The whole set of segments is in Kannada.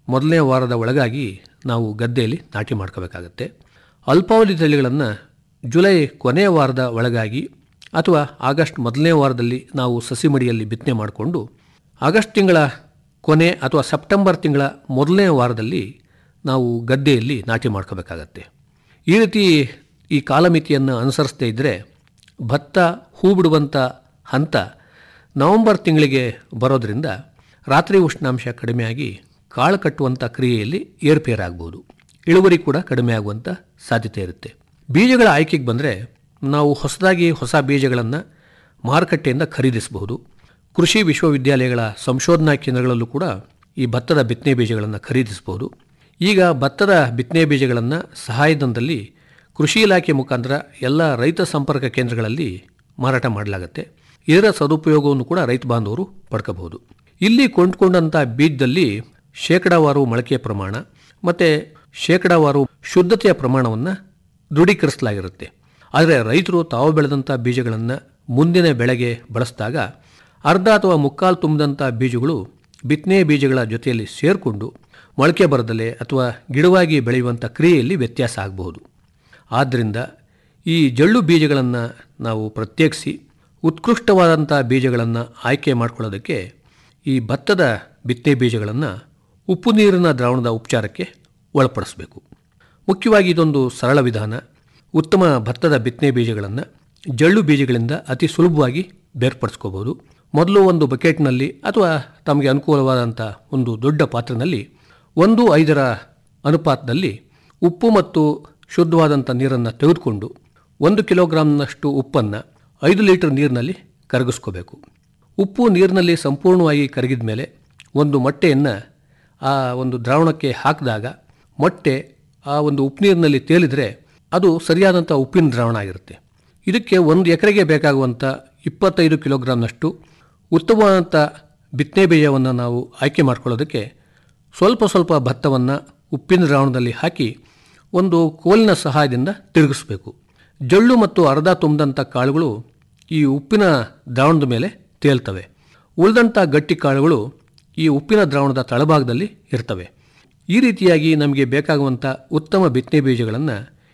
ಮೊದಲನೇ ವಾರದ ಒಳಗಾಗಿ ನಾವು ಗದ್ದೆಯಲ್ಲಿ ನಾಟಿ ಮಾಡ್ಕೋಬೇಕಾಗತ್ತೆ ಅಲ್ಪಾವಧಿ ತಳಿಗಳನ್ನು ಜುಲೈ ಕೊನೆಯ ವಾರದ ಒಳಗಾಗಿ ಅಥವಾ ಆಗಸ್ಟ್ ಮೊದಲನೇ ವಾರದಲ್ಲಿ ನಾವು ಸಸಿ ಮಡಿಯಲ್ಲಿ ಬಿತ್ತನೆ ಮಾಡಿಕೊಂಡು ಆಗಸ್ಟ್ ತಿಂಗಳ ಕೊನೆ ಅಥವಾ ಸೆಪ್ಟೆಂಬರ್ ತಿಂಗಳ ಮೊದಲನೇ ವಾರದಲ್ಲಿ ನಾವು ಗದ್ದೆಯಲ್ಲಿ ನಾಟಿ ಮಾಡ್ಕೋಬೇಕಾಗತ್ತೆ ಈ ರೀತಿ ಈ ಕಾಲಮಿತಿಯನ್ನು ಅನುಸರಿಸದೇ ಇದ್ದರೆ ಭತ್ತ ಹೂ ಬಿಡುವಂಥ ಹಂತ ನವೆಂಬರ್ ತಿಂಗಳಿಗೆ ಬರೋದರಿಂದ ರಾತ್ರಿ ಉಷ್ಣಾಂಶ ಕಡಿಮೆಯಾಗಿ ಕಾಳು ಕಟ್ಟುವಂಥ ಕ್ರಿಯೆಯಲ್ಲಿ ಏರ್ಪೇರಾಗ್ಬೋದು ಇಳುವರಿ ಕೂಡ ಕಡಿಮೆ ಆಗುವಂಥ ಸಾಧ್ಯತೆ ಇರುತ್ತೆ ಬೀಜಗಳ ಆಯ್ಕೆಗೆ ಬಂದರೆ ನಾವು ಹೊಸದಾಗಿ ಹೊಸ ಬೀಜಗಳನ್ನು ಮಾರುಕಟ್ಟೆಯಿಂದ ಖರೀದಿಸಬಹುದು ಕೃಷಿ ವಿಶ್ವವಿದ್ಯಾಲಯಗಳ ಸಂಶೋಧನಾ ಕೇಂದ್ರಗಳಲ್ಲೂ ಕೂಡ ಈ ಭತ್ತದ ಬಿತ್ತನೆ ಬೀಜಗಳನ್ನು ಖರೀದಿಸಬಹುದು ಈಗ ಭತ್ತದ ಬಿತ್ತನೆ ಬೀಜಗಳನ್ನು ಸಹಾಯಧನದಲ್ಲಿ ಕೃಷಿ ಇಲಾಖೆ ಮುಖಾಂತರ ಎಲ್ಲ ರೈತ ಸಂಪರ್ಕ ಕೇಂದ್ರಗಳಲ್ಲಿ ಮಾರಾಟ ಮಾಡಲಾಗುತ್ತೆ ಇದರ ಸದುಪಯೋಗವನ್ನು ಕೂಡ ರೈತ ಬಾಂಧವರು ಪಡ್ಕೋಬಹುದು ಇಲ್ಲಿ ಕೊಂಡ್ಕೊಂಡಂಥ ಬೀಜದಲ್ಲಿ ಶೇಕಡಾವಾರು ಮೊಳಕೆಯ ಪ್ರಮಾಣ ಮತ್ತು ಶೇಕಡಾವಾರು ಶುದ್ಧತೆಯ ಪ್ರಮಾಣವನ್ನು ದೃಢೀಕರಿಸಲಾಗಿರುತ್ತೆ ಆದರೆ ರೈತರು ತಾವು ಬೆಳೆದಂಥ ಬೀಜಗಳನ್ನು ಮುಂದಿನ ಬೆಳೆಗೆ ಬಳಸಿದಾಗ ಅರ್ಧ ಅಥವಾ ಮುಕ್ಕಾಲು ತುಂಬಿದಂಥ ಬೀಜಗಳು ಬಿತ್ತನೆ ಬೀಜಗಳ ಜೊತೆಯಲ್ಲಿ ಸೇರಿಕೊಂಡು ಮೊಳಕೆ ಬರದಲೆ ಅಥವಾ ಗಿಡವಾಗಿ ಬೆಳೆಯುವಂಥ ಕ್ರಿಯೆಯಲ್ಲಿ ವ್ಯತ್ಯಾಸ ಆಗಬಹುದು ಆದ್ದರಿಂದ ಈ ಜಳ್ಳು ಬೀಜಗಳನ್ನು ನಾವು ಪ್ರತ್ಯೇಕಿಸಿ ಉತ್ಕೃಷ್ಟವಾದಂಥ ಬೀಜಗಳನ್ನು ಆಯ್ಕೆ ಮಾಡಿಕೊಳ್ಳೋದಕ್ಕೆ ಈ ಭತ್ತದ ಬಿತ್ತನೆ ಬೀಜಗಳನ್ನು ಉಪ್ಪು ನೀರಿನ ದ್ರಾವಣದ ಉಪಚಾರಕ್ಕೆ ಒಳಪಡಿಸಬೇಕು ಮುಖ್ಯವಾಗಿ ಇದೊಂದು ಸರಳ ವಿಧಾನ ಉತ್ತಮ ಭತ್ತದ ಬಿತ್ತನೆ ಬೀಜಗಳನ್ನು ಜಳ್ಳು ಬೀಜಗಳಿಂದ ಅತಿ ಸುಲಭವಾಗಿ ಬೇರ್ಪಡಿಸ್ಕೋಬೋದು ಮೊದಲು ಒಂದು ಬಕೆಟ್ನಲ್ಲಿ ಅಥವಾ ತಮಗೆ ಅನುಕೂಲವಾದಂಥ ಒಂದು ದೊಡ್ಡ ಪಾತ್ರೆಯಲ್ಲಿ ಒಂದು ಐದರ ಅನುಪಾತದಲ್ಲಿ ಉಪ್ಪು ಮತ್ತು ಶುದ್ಧವಾದಂಥ ನೀರನ್ನು ತೆಗೆದುಕೊಂಡು ಒಂದು ಕಿಲೋಗ್ರಾಮ್ನಷ್ಟು ಉಪ್ಪನ್ನು ಐದು ಲೀಟರ್ ನೀರಿನಲ್ಲಿ ಕರಗಿಸ್ಕೋಬೇಕು ಉಪ್ಪು ನೀರಿನಲ್ಲಿ ಸಂಪೂರ್ಣವಾಗಿ ಕರಗಿದ ಮೇಲೆ ಒಂದು ಮೊಟ್ಟೆಯನ್ನು ಆ ಒಂದು ದ್ರಾವಣಕ್ಕೆ ಹಾಕಿದಾಗ ಮೊಟ್ಟೆ ಆ ಒಂದು ಉಪ್ಪು ನೀರಿನಲ್ಲಿ ತೇಲಿದರೆ ಅದು ಸರಿಯಾದಂಥ ಉಪ್ಪಿನ ದ್ರಾವಣ ಆಗಿರುತ್ತೆ ಇದಕ್ಕೆ ಒಂದು ಎಕರೆಗೆ ಬೇಕಾಗುವಂಥ ಇಪ್ಪತ್ತೈದು ಕಿಲೋಗ್ರಾಮ್ನಷ್ಟು ಉತ್ತಮವಾದಂಥ ಬಿತ್ತನೆ ಬೀಜವನ್ನು ನಾವು ಆಯ್ಕೆ ಮಾಡ್ಕೊಳ್ಳೋದಕ್ಕೆ ಸ್ವಲ್ಪ ಸ್ವಲ್ಪ ಭತ್ತವನ್ನು ಉಪ್ಪಿನ ದ್ರಾವಣದಲ್ಲಿ ಹಾಕಿ ಒಂದು ಕೋಲಿನ ಸಹಾಯದಿಂದ ತಿರುಗಿಸ್ಬೇಕು ಜಳ್ಳು ಮತ್ತು ಅರ್ಧ ತುಂಬಿದಂಥ ಕಾಳುಗಳು ಈ ಉಪ್ಪಿನ ದ್ರಾವಣದ ಮೇಲೆ ತೇಲ್ತವೆ ಉಳಿದಂಥ ಗಟ್ಟಿ ಕಾಳುಗಳು ಈ ಉಪ್ಪಿನ ದ್ರಾವಣದ ತಳಭಾಗದಲ್ಲಿ ಇರ್ತವೆ ಈ ರೀತಿಯಾಗಿ ನಮಗೆ ಬೇಕಾಗುವಂಥ ಉತ್ತಮ ಬಿತ್ತನೆ ಬೀಜಗಳನ್ನು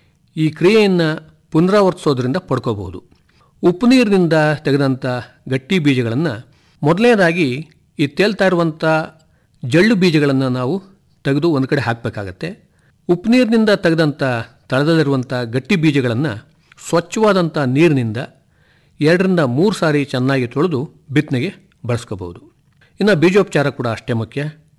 ಈ ಕ್ರಿಯೆಯನ್ನು ಪುನರಾವರ್ತಿಸೋದ್ರಿಂದ ಪಡ್ಕೋಬಹುದು ಉಪ್ಪು ನೀರಿನಿಂದ ತೆಗೆದಂಥ ಗಟ್ಟಿ ಬೀಜಗಳನ್ನು ಮೊದಲನೇದಾಗಿ ಈ ತೇಲ್ತಾ ಇರುವಂಥ ಜಳ್ಳು ಬೀಜಗಳನ್ನು ನಾವು ತೆಗೆದು ಒಂದು ಕಡೆ ಹಾಕಬೇಕಾಗತ್ತೆ ಉಪ್ಪು ನೀರಿನಿಂದ ತೆಗೆದಂಥ ತಳದಲ್ಲಿರುವಂಥ ಗಟ್ಟಿ ಬೀಜಗಳನ್ನು ಸ್ವಚ್ಛವಾದಂಥ ನೀರಿನಿಂದ ಎರಡರಿಂದ ಮೂರು ಸಾರಿ ಚೆನ್ನಾಗಿ ತೊಳೆದು ಬಿತ್ತನೆಗೆ ಬಳಸ್ಕೋಬಹುದು ಇನ್ನು ಬೀಜೋಪಚಾರ ಕೂಡ ಅಷ್ಟೇ ಮುಖ್ಯ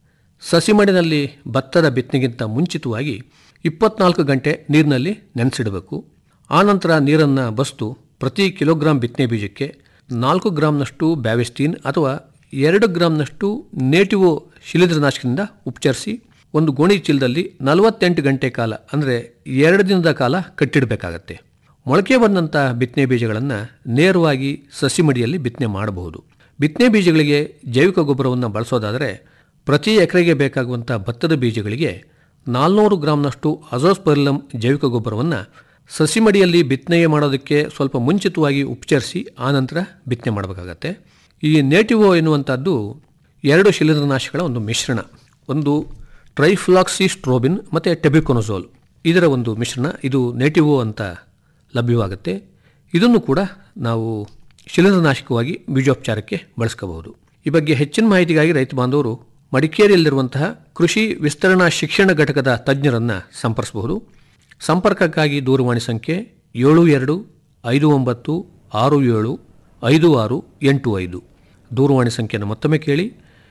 ಸಸಿ ಮಡಿನಲ್ಲಿ ಭತ್ತದ ಬಿತ್ತನೆಗಿಂತ ಮುಂಚಿತವಾಗಿ ಇಪ್ಪತ್ನಾಲ್ಕು ಗಂಟೆ ನೀರಿನಲ್ಲಿ ನೆನೆಸಿಡಬೇಕು ಆನಂತರ ನೀರನ್ನು ಬಸ್ತು ಪ್ರತಿ ಕಿಲೋಗ್ರಾಂ ಬಿತ್ತನೆ ಬೀಜಕ್ಕೆ ನಾಲ್ಕು ಗ್ರಾಮ್ನಷ್ಟು ಬ್ಯಾವೆಸ್ಟೀನ್ ಅಥವಾ ಎರಡು ಗ್ರಾಮ್ನಷ್ಟು ನೇಟಿವೋ ಶಿಲೀಂಧ್ರನಾಶಕದಿಂದ ಉಪಚರಿಸಿ ಒಂದು ಗೋಣಿ ಚೀಲದಲ್ಲಿ ನಲವತ್ತೆಂಟು ಗಂಟೆ ಕಾಲ ಅಂದರೆ ಎರಡು ದಿನದ ಕಾಲ ಕಟ್ಟಿಡಬೇಕಾಗತ್ತೆ ಮೊಳಕೆ ಬಂದಂಥ ಬಿತ್ತನೆ ಬೀಜಗಳನ್ನು ನೇರವಾಗಿ ಸಸಿ ಮಡಿಯಲ್ಲಿ ಬಿತ್ತನೆ ಮಾಡಬಹುದು ಬಿತ್ತನೆ ಬೀಜಗಳಿಗೆ ಜೈವಿಕ ಗೊಬ್ಬರವನ್ನು ಬಳಸೋದಾದರೆ ಪ್ರತಿ ಎಕರೆಗೆ ಬೇಕಾಗುವಂಥ ಭತ್ತದ ಬೀಜಗಳಿಗೆ ನಾಲ್ನೂರು ಗ್ರಾಮ್ನಷ್ಟು ಅಜೋಸ್ಪರ್ಲಮ್ ಜೈವಿಕ ಗೊಬ್ಬರವನ್ನು ಸಸಿ ಮಡಿಯಲ್ಲಿ ಬಿತ್ತನೆ ಮಾಡೋದಕ್ಕೆ ಸ್ವಲ್ಪ ಮುಂಚಿತವಾಗಿ ಉಪಚರಿಸಿ ಆನಂತರ ಬಿತ್ತನೆ ಮಾಡಬೇಕಾಗತ್ತೆ ಈ ನೇಟಿವೋ ಎನ್ನುವಂಥದ್ದು ಎರಡು ಶಿಲೀಂಧ್ರನಾಶಕಗಳ ಒಂದು ಮಿಶ್ರಣ ಒಂದು ಟ್ರೈಫ್ಲಾಕ್ಸಿಸ್ಟ್ರೋಬಿನ್ ಮತ್ತು ಟೆಬಿಕೊನೋಸೋಲ್ ಇದರ ಒಂದು ಮಿಶ್ರಣ ಇದು ನೇಟಿವೋ ಅಂತ ಲಭ್ಯವಾಗುತ್ತೆ ಇದನ್ನು ಕೂಡ ನಾವು ಶಿಲೀಂಧ್ರನಾಶಕವಾಗಿ ಬೀಜೋಪಚಾರಕ್ಕೆ ಬಳಸ್ಕೋಬಹುದು ಈ ಬಗ್ಗೆ ಹೆಚ್ಚಿನ ಮಾಹಿತಿಗಾಗಿ ರೈತ ಬಾಂಧವರು ಮಡಿಕೇರಿಯಲ್ಲಿರುವಂತಹ ಕೃಷಿ ವಿಸ್ತರಣಾ ಶಿಕ್ಷಣ ಘಟಕದ ತಜ್ಞರನ್ನು ಸಂಪರ್ಸಬಹುದು ಸಂಪರ್ಕಕ್ಕಾಗಿ ದೂರವಾಣಿ ಸಂಖ್ಯೆ ಏಳು ಎರಡು ಐದು ಒಂಬತ್ತು ಆರು ಏಳು ಐದು ಆರು ಎಂಟು ಐದು ದೂರವಾಣಿ ಸಂಖ್ಯೆಯನ್ನು ಮತ್ತೊಮ್ಮೆ ಕೇಳಿ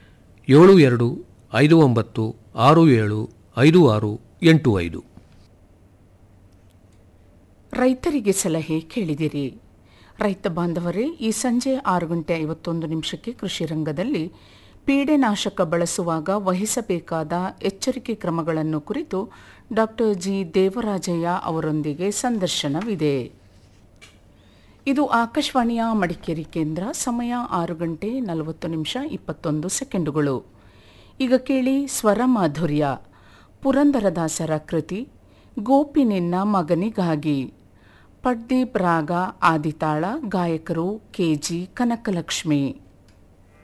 ಏಳು ಎರಡು ಐದು ಒಂಬತ್ತು ಆರು ಏಳು ಐದು ಆರು ಎಂಟು ಐದು ರೈತರಿಗೆ ಸಲಹೆ ಕೇಳಿದಿರಿ ರೈತ ಬಾಂಧವರೇ ಈ ಸಂಜೆ ಆರು ಗಂಟೆ ಐವತ್ತೊಂದು ನಿಮಿಷಕ್ಕೆ ಕೃಷಿ ರಂಗದಲ್ಲಿ ಪೀಡೆನಾಶಕ ಬಳಸುವಾಗ ವಹಿಸಬೇಕಾದ ಎಚ್ಚರಿಕೆ ಕ್ರಮಗಳನ್ನು ಕುರಿತು ಡಾಕ್ಟರ್ ಜಿ ದೇವರಾಜಯ್ಯ ಅವರೊಂದಿಗೆ ಸಂದರ್ಶನವಿದೆ ಇದು ಆಕಾಶವಾಣಿಯ ಮಡಿಕೇರಿ ಕೇಂದ್ರ ಸಮಯ ಆರು ಗಂಟೆ ನಲವತ್ತು ನಿಮಿಷ ಇಪ್ಪತ್ತೊಂದು ಸೆಕೆಂಡುಗಳು ಈಗ ಕೇಳಿ ಸ್ವರ ಮಾಧುರ್ಯ ಪುರಂದರದಾಸರ ಕೃತಿ ಗೋಪಿ ನಿನ್ನ ಮಗನಿಗಾಗಿ ಪಡ್ದೀಪ್ ರಾಗ ಆದಿತಾಳ ಗಾಯಕರು ಕೆಜಿ ಕನಕಲಕ್ಷ್ಮಿ